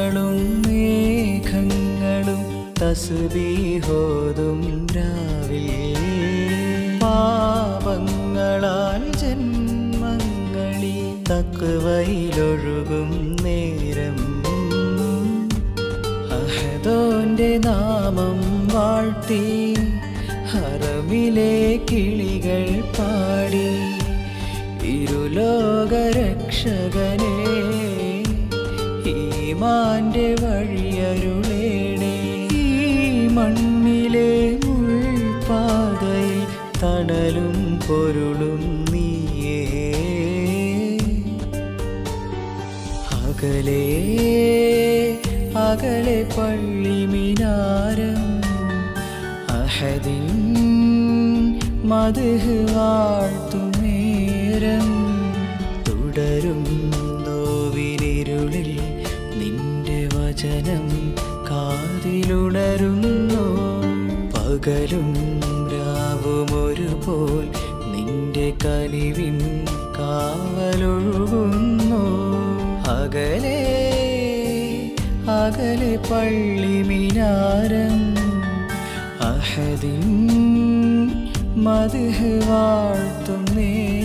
താരങ്ങളും മേഘങ്ങളും തസ്ബീഹോതും രാവിൽ പാപങ്ങളാൽ ജന്മങ്ങളി തക്കുവയിലൊഴുകും നേരം അഹദോന്റെ നാമം വാഴ്ത്തി ഹറമിലെ കിളികൾ പാടി ഇരുലോകരക്ഷകനെ ഈമാന്റെ വഴിയരുളേണേ ഈ മണ്ണിലെ മുൾപാതയിൽ തണലും പൊരുളും നീയേ അകലെ അകലെ പള്ളി മിനാരം അഹദിൻ മധുഹ് വാഴ്ത്തുമേരം തുടരും നോവിനിരുളിൽ നിന്റെ വചനം കാതിലുണരുന്നു പകലും രാവും ഒരുപോൽ നിന്റെ കനിവിൻ കാവലൊഴുകുന്നു അകലെ അകലെ പള്ളി മിനാരം അഹദിൻ മധുഹ് വാഴ്ത്തും നേരം